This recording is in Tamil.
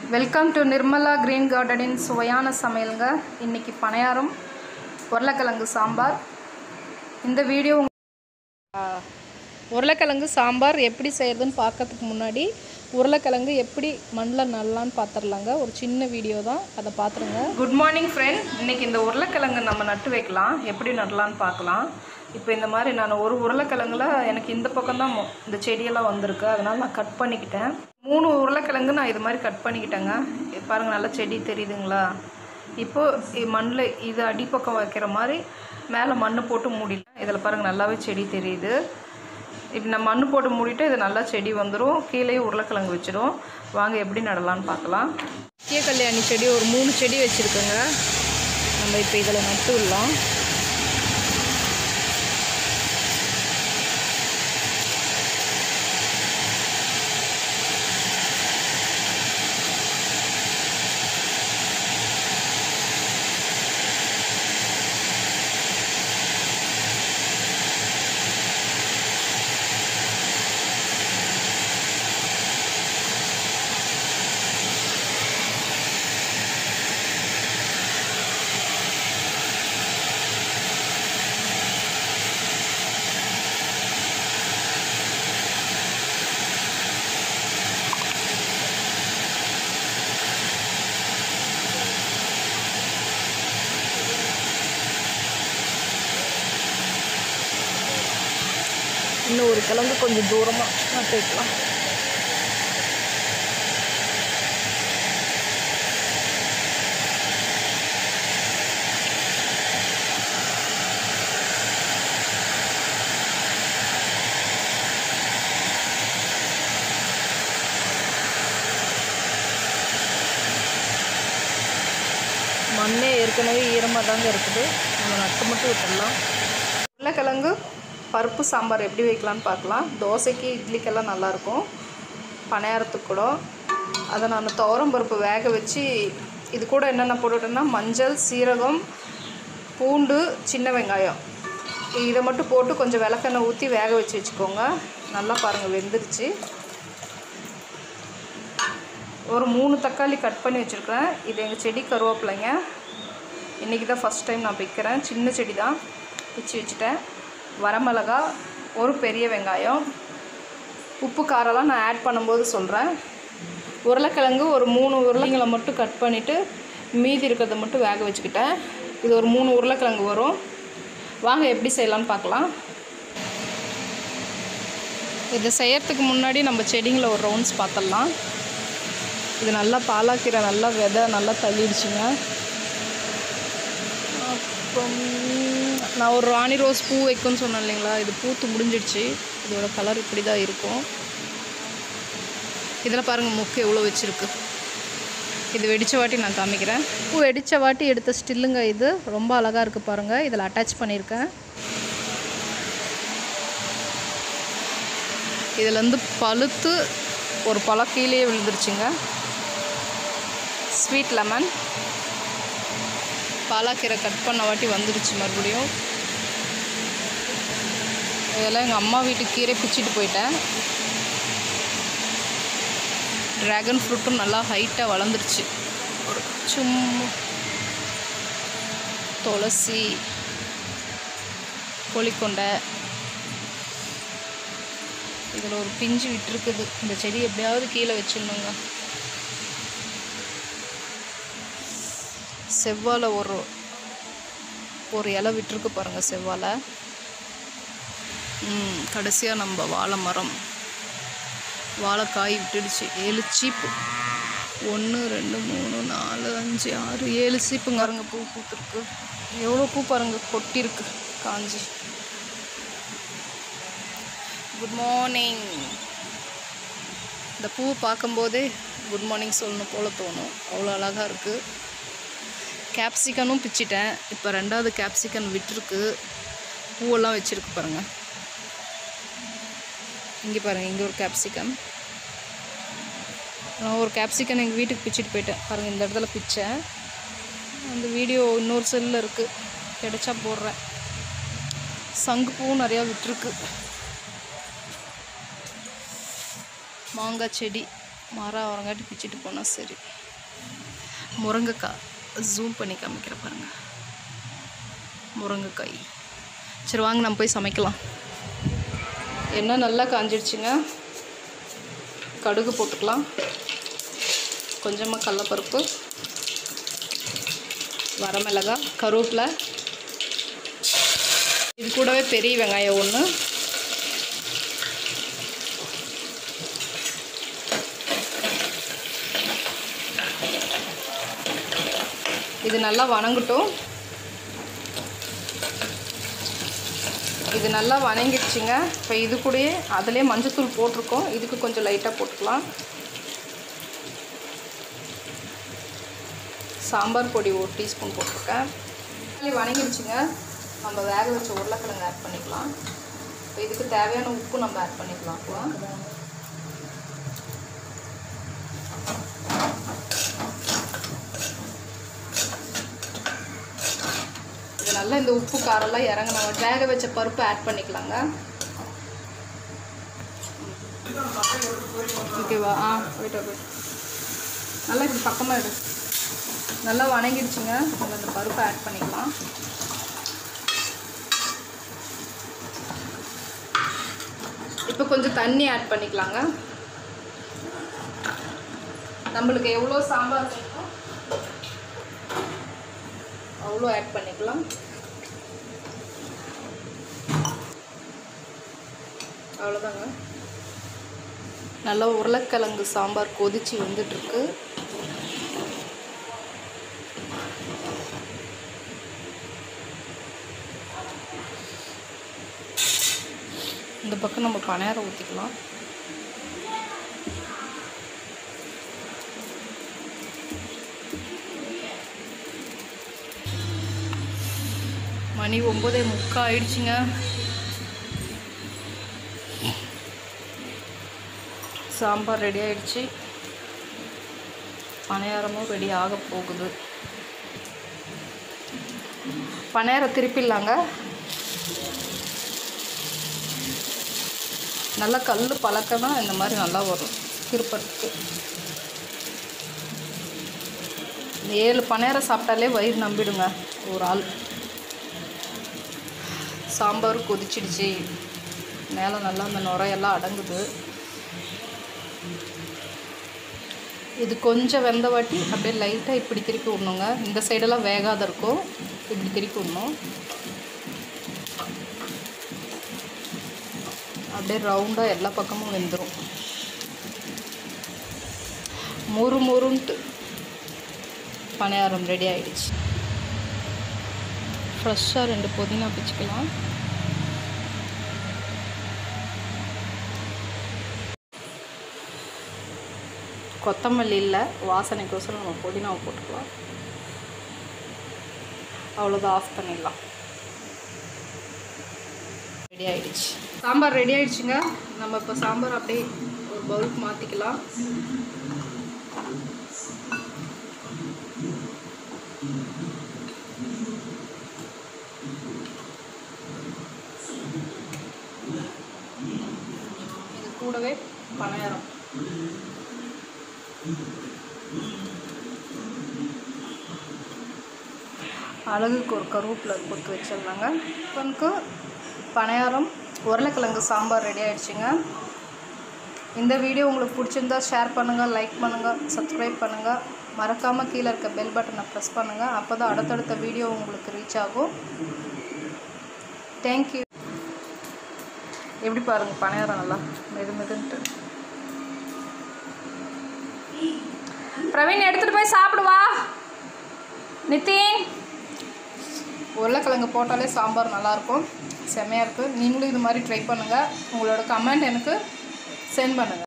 வெல்கம் டு நிர்மலா கிரீன் கார்டனின் சுவையான சமையலுங்க இன்னைக்கு பணியாரம் உருளைக்கிழங்கு சாம்பார் இந்த வீடியோ உங்க- ஆ, உருளைக்கிழங்கு சாம்பார் எப்படி செய்யறதுன்னு பார்க்கறதுக்கு முன்னாடி உருளைக்கிழங்கு எப்படி மண்ணில் நடலான்னு பார்த்துடலாங்க ஒரு சின்ன வீடியோ தான் அதை பார்த்துருங்க குட் மார்னிங் ஃப்ரெண்ட் இன்னைக்கு இந்த உருளைக்கிழங்கு நம்ம நட்டு வைக்கலாம் எப்படி நடலான்னு பார்க்கலாம் இப்போ இந்த மாதிரி நான் ஒரு உருளைக்கிழங்குல எனக்கு இந்த பக்கம் தான் இந்த செடியெல்லாம் வந்திருக்கு அதனால் நான் கட் பண்ணிக்கிட்டேன் மூணு உருளைக்கிழங்கு நான் இது மாதிரி கட் பண்ணிக்கிட்டேங்க இது பாருங்க நல்லா செடி தெரியுதுங்களா இப்போ மண்ணில் இது அடிப்பக்கம் வைக்கிற மாதிரி மேலே மண் போட்டு மூடிடலாம் இதில் பாருங்கள் நல்லாவே செடி தெரியுது இப்போ நம்ம மண் போட்டு மூடிட்டு இது நல்லா செடி வந்துடும் கீழே உருளைக்கிழங்கு வச்சிடும் வாங்க எப்படி நடலாம்னு பார்க்கலாம் முக்கிய கல்யாணி செடி ஒரு மூணு செடி வச்சுருக்கோங்க நம்ம இப்போ இதில் நட்டு விடலாம் இன்னும் ஒரு கிழங்கு கொஞ்சம் தூரமாக நட்டு வைக்கலாம் மண்ணே ஏற்கனவே ஈரமாக தாங்க இருக்குது நம்ம நட்டு மட்டும் விட்டுடலாம் உருளைக்கிழங்கு பருப்பு சாம்பார் எப்படி வைக்கலான்னு பார்க்கலாம் தோசைக்கு இட்லிக்கெல்லாம் நல்லாயிருக்கும் பணியாரத்துக்கு கூட அதை நான் துவரம் பருப்பு வேக வச்சு இது கூட என்னென்ன போட்டுட்டேன்னா மஞ்சள் சீரகம் பூண்டு சின்ன வெங்காயம் இதை மட்டும் போட்டு கொஞ்சம் விளக்கெண்ணெய் ஊற்றி வேக வச்சு வச்சுக்கோங்க நல்லா பாருங்கள் வெந்துருச்சு ஒரு மூணு தக்காளி கட் பண்ணி வச்சுருக்கிறேன் இது எங்கள் செடி கருவேப்பிலைங்க இன்றைக்கி தான் ஃபஸ்ட் டைம் நான் பிக்கிறேன் சின்ன செடி தான் பிச்சு வச்சுட்டேன் வரமிளகா ஒரு பெரிய வெங்காயம் உப்பு காரெல்லாம் நான் ஆட் பண்ணும்போது சொல்கிறேன் உருளைக்கிழங்கு ஒரு மூணு உருளைங்களை மட்டும் கட் பண்ணிவிட்டு மீதி இருக்கிறத மட்டும் வேக வச்சுக்கிட்டேன் இது ஒரு மூணு உருளைக்கிழங்கு வரும் வாங்க எப்படி செய்யலாம்னு பார்க்கலாம் இதை செய்யறதுக்கு முன்னாடி நம்ம செடிங்களை ஒரு ரவுண்ட்ஸ் பார்த்துடலாம் இது நல்லா பாலாக்கீரை நல்லா விதை நல்லா தள்ளிடுச்சுங்க அப்புறம் நான் ஒரு ராணி ரோஸ் பூ வைக்கும்னு சொன்னேன் இல்லைங்களா இது பூத்து முடிஞ்சிடுச்சு இதோட கலர் இப்படி தான் இருக்கும் இதில் பாருங்கள் முக்கு எவ்வளோ வச்சுருக்கு இது வெடிச்ச வாட்டி நான் காமிக்கிறேன் பூ வெடிச்ச வாட்டி எடுத்த ஸ்டில்லுங்க இது ரொம்ப அழகாக இருக்குது பாருங்கள் இதில் அட்டாச் பண்ணியிருக்கேன் இதுலேருந்து பழுத்து ஒரு பழம் கீழே விழுந்துருச்சுங்க ஸ்வீட் லெமன் பாலாக்கீரை கட் பண்ண வாட்டி வந்துடுச்சு மறுபடியும் இதெல்லாம் எங்கள் அம்மா வீட்டுக்கு கீரை பிச்சுட்டு போயிட்டேன் ட்ராகன் ஃப்ரூட்டும் நல்லா ஹைட்டாக வளர்ந்துருச்சு ஒரு சும்மா துளசி கொலிக்கொண்டை இதில் ஒரு பிஞ்சு விட்டுருக்குது இந்த செடி எப்படியாவது கீழே வச்சிடணுங்க செவ்வாழை ஒரு ஒரு இலை விட்டுருக்கு பாருங்கள் செவ்வாழை ம் கடைசியாக நம்ம வாழை மரம் வாழைக்காய் விட்டுடுச்சு ஏழு சீப்பு ஒன்று ரெண்டு மூணு நாலு அஞ்சு ஆறு ஏழு சீப்புங்க பாருங்க பூ பூத்துருக்கு எவ்வளோ பூ பாருங்க கொட்டிருக்கு காஞ்சி குட் மார்னிங் இந்த பூவை பார்க்கும்போதே குட் மார்னிங் சொல்லணும் போல தோணும் அவ்வளோ அழகாக இருக்குது கேப்சிகனும் பிச்சிட்டேன் இப்போ ரெண்டாவது கேப்சிகன் விட்டுருக்கு பூவெல்லாம் வச்சுருக்கு பாருங்கள் இங்கே பாருங்கள் இங்கே ஒரு கேப்சிகன் நான் ஒரு கேப்சிகன் எங்கள் வீட்டுக்கு பிச்சுட்டு போயிட்டேன் பாருங்கள் இந்த இடத்துல பிச்சேன் அந்த வீடியோ இன்னொரு செல்லில் இருக்குது கிடைச்சா போடுறேன் சங்குப்பூவும் நிறையா விட்டுருக்கு மாங்காய் செடி மரம் வரங்காட்டி பிச்சுட்டு போனால் சரி முருங்கைக்காய் ஜூம் பண்ணி காமிக்கிற பாருங்க முருங்கைக்காய் சரி வாங்க நம்ம போய் சமைக்கலாம் எண்ணெய் நல்லா காஞ்சிடுச்சுங்க கடுகு போட்டுக்கலாம் கொஞ்சமாக கடலப்பருப்பு வரமிளகாய் கருவேப்பிலை இது கூடவே பெரிய வெங்காயம் ஒன்று இது நல்லா வணங்கட்டும் இது நல்லா வணங்கிடுச்சுங்க இப்போ இது கூடயே அதிலே மஞ்சத்தூள் போட்டிருக்கோம் இதுக்கு கொஞ்சம் லைட்டாக போட்டுக்கலாம் சாம்பார் பொடி ஒரு டீஸ்பூன் போட்டிருக்கேன் தக்காளி வணங்கிடுச்சுங்க நம்ம வேக வச்ச உருளைக்கிழங்கு ஆட் பண்ணிக்கலாம் இப்போ இதுக்கு தேவையான உப்பு நம்ம ஆட் பண்ணிக்கலாம் இப்போ இது நல்லா இந்த உப்பு காரெல்லாம் இறங்கினவங்க வேக வச்ச பருப்பு ஆட் பண்ணிக்கலாங்க ஓகேவா ஆ போயிட்டு போயிட்டு நல்லா இப்படி பக்கமாக இரு நல்லா வணங்கிடுச்சுங்க நம்ம இந்த பருப்பை ஆட் பண்ணிக்கலாம் இப்போ கொஞ்சம் தண்ணி ஆட் பண்ணிக்கலாங்க நம்மளுக்கு எவ்வளோ சாம்பார் வேணுமோ அவ்வளோ ஆட் பண்ணிக்கலாம் அவ்வளோதாங்க நல்லா உருளைக்கிழங்கு சாம்பார் கொதிச்சு வந்துட்டுருக்கு இந்த பக்கம் நம்ம பணியாரம் ஊற்றிக்கலாம் மணி ஒம்பதே முக்கா ஆயிடுச்சுங்க சாம்பார் ரெடி ஆயிடுச்சு பணியாரமும் ரெடி ஆக போகுது பணியாரம் திருப்பிடலாங்க நல்லா கல் பழக்கனா இந்த மாதிரி நல்லா வரும் திருப்பத்துக்கு இந்த ஏழு பணியாரம் சாப்பிட்டாலே வயிறு நம்பிடுங்க ஒரு ஆள் சாம்பார் கொதிச்சிடுச்சு மேலே நல்லா அந்த நுரையெல்லாம் அடங்குது இது கொஞ்சம் வெந்த வாட்டி அப்படியே லைட்டாக இப்படி திருப்பி விடணுங்க இந்த சைடெல்லாம் வேகாத இருக்கும் இப்படி திருப்பி விடணும் அப்படியே ரவுண்டாக எல்லா பக்கமும் வெந்துடும் முறு முறுன்ட்டு பணியாரம் ரெடி ஆயிடுச்சு ஃப்ரெஷ்ஷாக ரெண்டு புதினா பிச்சுக்கலாம் கொத்தமல்லி இல்லை வாசனைக்கோசரம் நம்ம புதினாவை போட்டுக்கலாம் அவ்வளோதான் ஆஃப் பண்ணிடலாம் ரெடி ஆயிடுச்சு சாம்பார் ரெடி ஆயிடுச்சுங்க நம்ம இப்போ சாம்பார் அப்படியே ஒரு பவுலுக்கு மாற்றிக்கலாம் இது கூடவே பணியாரம் அழகுக்கு ஒரு கருவேப்பிலை கொத்து வச்சிடலாங்க இப்போனுக்கு பணியாரம் உருளைக்கிழங்கு சாம்பார் ரெடி ஆயிடுச்சுங்க இந்த வீடியோ உங்களுக்கு பிடிச்சிருந்தா ஷேர் பண்ணுங்கள் லைக் பண்ணுங்கள் சப்ஸ்கிரைப் பண்ணுங்கள் மறக்காமல் கீழே இருக்க பெல் பட்டனை ப்ரெஸ் பண்ணுங்கள் அப்போ தான் அடுத்தடுத்த வீடியோ உங்களுக்கு ரீச் ஆகும் தேங்க்யூ எப்படி பாருங்கள் பணியாரம் நல்லா மெது மெதுன்ட்டு பிரவீன் எடுத்துகிட்டு போய் சாப்பிடுவா நிதின் உருளைக்கிழங்கு போட்டாலே சாம்பார் நல்லாயிருக்கும் செம்மையாக இருக்குது நீங்களும் இது மாதிரி ட்ரை பண்ணுங்கள் உங்களோட கமெண்ட் எனக்கு சென்ட் பண்ணுங்கள்